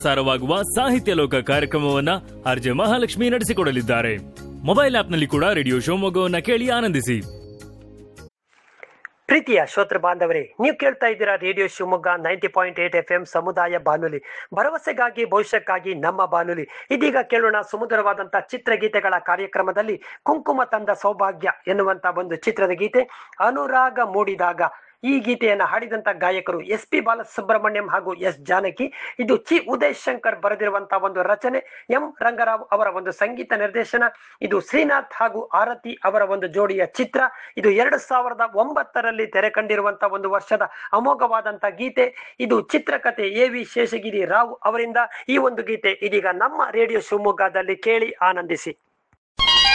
ಸಾರವಾಗುವ ಸಾಹಿತ್ಯ ಲೋಕ ಕಾರ್ಯಕ್ರಮವನ್ನ ಆರ್ಜೆ ಮಹಾಲಕ್ಷ್ಮಿ ನಡೆಸಿಕೊಡಲಿದ್ದಾರೆ ಮೊಬೈಲ್ ಆಪ್ನಲ್ಲಿ ಕೂಡ ರೇಡಿಯೋ ಶಿವಮೊಗ್ಗವನ್ನ ಕೇಳಿ ಆನಂದಿಸಿ ಪ್ರೀತಿಯ ಶ್ರೋತೃ ಬಾಂಧವರೇ ನೀವು ಕೇಳ್ತಾ ಇದ್ದೀರಾ radio Shivamogga ninety point eight F M ಸಮುದಾಯ ಬಾನುಲಿ ಭರವಸೆಗಾಗಿ ಭವಿಷ್ಯಕ್ಕಾಗಿ ನಮ್ಮ ಬಾನುಲಿ ಇದೀಗ ಕೇಳೋಣ ಸುಮಧುರವಾದಂತಹ ಚಿತ್ರಗೀತೆಗಳ ಕಾರ್ಯಕ್ರಮದಲ್ಲಿ ಕುಂಕುಮ ತಂದ ಸೌಭಾಗ್ಯ ಎನ್ನುವಂತ ಒಂದು ಚಿತ್ರದ ಗೀತೆ ಅನುರಾಗ ಮೂಡಿದಾಗ ಈ ಗೀತೆಯನ್ನು ಹಾಡಿದಂತ ಗಾಯಕರು ಎಸ್ ಪಿ ಬಾಲಸುಬ್ರಹ್ಮಣ್ಯಂ ಹಾಗೂ ಎಸ್ ಜಾನಕಿ ಇದು ಚಿ ಉದಯ್ ಶಂಕರ್ ಬರೆದಿರುವಂತಹ ಒಂದು ರಚನೆ ಎಂ ರಂಗರಾವ್ ಅವರ ಒಂದು ಸಂಗೀತ ನಿರ್ದೇಶನ ಇದು ಶ್ರೀನಾಥ್ ಹಾಗೂ ಆರತಿ ಅವರ ಒಂದು ಜೋಡಿಯ ಚಿತ್ರ ಇದು ಎರಡು ಸಾವಿರದ ಒಂಬತ್ತರಲ್ಲಿ ತೆರೆ ಕಂಡಿರುವಂತಹ ಒಂದು ವರ್ಷದ ಅಮೋಘವಾದಂತಹ ಗೀತೆ ಇದು ಚಿತ್ರಕಥೆ ಎ ವಿ ಶೇಷಗಿರಿ ರಾವ್ ಅವರಿಂದ ಈ ಒಂದು ಗೀತೆ ಇದೀಗ ನಮ್ಮ ರೇಡಿಯೋ ಶಿವಮೊಗ್ಗದಲ್ಲಿ ಕೇಳಿ ಆನಂದಿಸಿ